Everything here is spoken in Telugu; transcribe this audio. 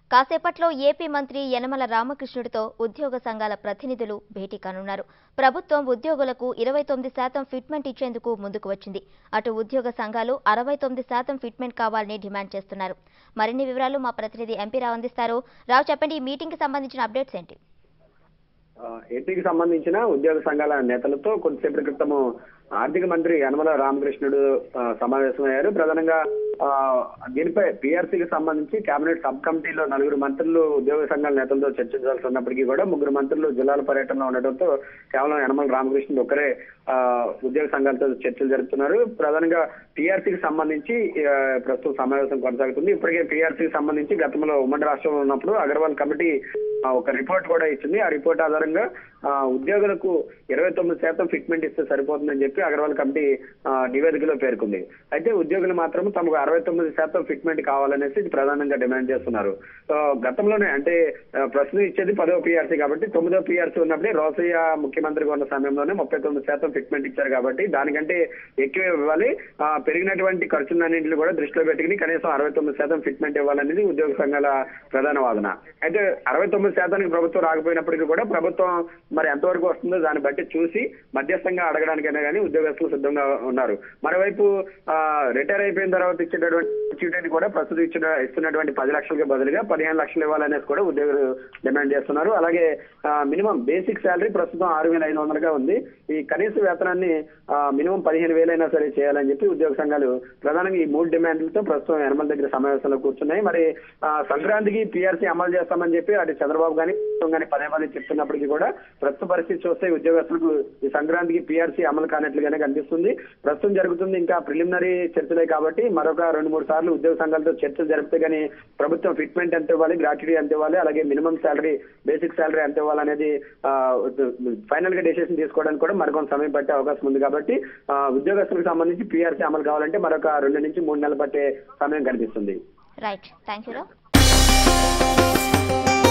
కాసేపట్లో ఏపీ మంత్రి యనమల రామకృష్ణుడితో ఉద్యోగ సంఘాల ప్రతినిధులు భేటీ కానున్నారు ప్రభుత్వం ఉద్యోగులకు ఇరవై తొమ్మిది శాతం ఫిట్మెంట్ ఇచ్చేందుకు ముందుకు వచ్చింది అటు ఉద్యోగ సంఘాలు అరవై తొమ్మిది శాతం ఫిట్మెంట్ కావాలని డిమాండ్ చేస్తున్నారు మరిన్ని వివరాలు మా ప్రతినిధి ఎంపీ రావు అందిస్తారు రావు చెప్పండి ఈ మీటింగ్ కి సంబంధించిన అప్డేట్స్ ఏంటి ఆ, ఏపీకి సంబంధించిన ఉద్యోగ సంఘాల నేతలతో కొద్దిసేపటి క్రితము ఆర్థిక మంత్రి యనమల రామకృష్ణుడు ఆ, సమావేశమయ్యారు ప్రధానంగా ఆ, దీనిపై పీఆర్సీకి సంబంధించి కేబినెట్ సబ్ కమిటీలో నలుగురు మంత్రులు ఉద్యోగ సంఘాల నేతలతో చర్చించాల్సి ఉన్నప్పటికీ కూడా ముగ్గురు మంత్రులు జిల్లాల పర్యటనలో ఉండటంతో కేవలం యనమల రామకృష్ణుడు ఒక్కరే ఆ, ఉద్యోగ సంఘాలతో చర్చలు జరుపుతున్నారు ప్రధానంగా పీఆర్సీకి సంబంధించి ఆ, ప్రస్తుతం సమావేశం కొనసాగుతుంది ఇప్పటికే పీఆర్సీకి సంబంధించి గతంలో ఉమ్మడి రాష్ట్రంలో ఉన్నప్పుడు అగర్వాల్ కమిటీ ఆ, ఒక రిపోర్ట్ కూడా ఇచ్చింది ఆ రిపోర్ట్ ఆధారంగా ఆ, ఉద్యోగులకు ఇరవై తొమ్మిది శాతం ఫిట్మెంట్ ఇస్తే సరిపోతుందని చెప్పి అగర్వాల్ కమిటీ ఆ, నివేదికలో పేర్కొంది అయితే ఉద్యోగులు మాత్రం తమకు అరవై తొమ్మిది శాతం ఫిట్మెంట్ కావాలనేసి ప్రధానంగా డిమాండ్ చేస్తున్నారు సో గతంలోనే అంటే ఆ, ప్రస్తుతం ఇచ్చేది పదో పీఆర్సీ కాబట్టి తొమ్మిదో పీఆర్సీ ఉన్నప్పుడే రోసయ్య ముఖ్యమంత్రిగా ఉన్న సమయంలోనే ముప్పై తొమ్మిది శాతం ఫిట్మెంట్ ఇచ్చారు కాబట్టి దానికంటే ఎక్కువ ఇవ్వాలి ఆ, పెరిగినటువంటి ఖర్చులన్నింటిని కూడా దృష్టిలో పెట్టుకుని కనీసం అరవై తొమ్మిది శాతం ఫిట్మెంట్ ఇవ్వాలనేది ఉద్యోగ సంఘాల ప్రధాన వాదన అయితే అరవై తొమ్మిది శాతానికి ప్రభుత్వం రాకపోయినప్పటికీ కూడా ప్రభుత్వం మరి ఎంతవరకు వస్తుందో దాన్ని బట్టి చూసి మధ్యస్థంగా అడగడానికైనా కానీ ఉద్యోగస్తులు సిద్ధంగా ఉన్నారు మరోవైపు ఆ, రిటైర్ అయిపోయిన తర్వాత ఇచ్చేటటువంటి గ్రాట్యుటీని కూడా ప్రస్తుతం ఇచ్చిన ఇస్తున్నటువంటి పది లక్షలకి బదులుగా పదిహేను లక్షలు ఇవ్వాలనేసి కూడా ఉద్యోగులు డిమాండ్ చేస్తున్నారు అలాగే ఆ, మినిమం బేసిక్ శాలరీ ప్రస్తుతం ఆరు వేల ఐదు వందలుగా ఉంది ఈ కనీస వేతనాన్ని ఆ, మినిమం పదిహేను వేలైనా సరే చేయాలని చెప్పి ఉద్యోగ సంఘాలు ప్రధానంగా ఈ మూడు డిమాండ్లతో ప్రస్తుతం యనమల దగ్గర సమావేశంలో కూర్చున్నాయి మరి ఆ, సంక్రాంతికి పీఆర్సీ అమలు చేస్తామని చెప్పి అటు చంద్రబాబు కానీ కానీ పదే పదే చెప్తున్నప్పటికీ కూడా ప్రస్తుత పరిస్థితి చూస్తే ఉద్యోగస్తులకు ఈ సంక్రాంతికి పీఆర్సీ అమలు కానట్లుగానే కనిపిస్తుంది ప్రస్తుతం జరుగుతుంది ఇంకా ప్రిలిమినరీ చర్చలే కాబట్టి మరొక రెండు మూడు సార్లు ఉద్యోగ సంఘాలతో చర్చలు జరిపితే కానీ ప్రభుత్వం ఫిట్మెంట్ ఎంత ఇవ్వాలి గ్రాట్యుటీ ఎంత ఇవ్వాలి అలాగే మినిమం శాలరీ బేసిక్ శాలరీ ఎంత ఇవ్వాలనేది ఫైనల్ గా డెసిషన్ తీసుకోవడానికి కూడా మరికొంత సమయం పట్టే అవకాశం ఉంది కాబట్టి ఆ, ఉద్యోగస్తులకు సంబంధించి పీఆర్సీ అమలు కావాలంటే మరొక రెండు నుంచి మూడు నెలలు పట్టే సమయం కనిపిస్తుంది రైట్ థ్యాంక్ యూ రావు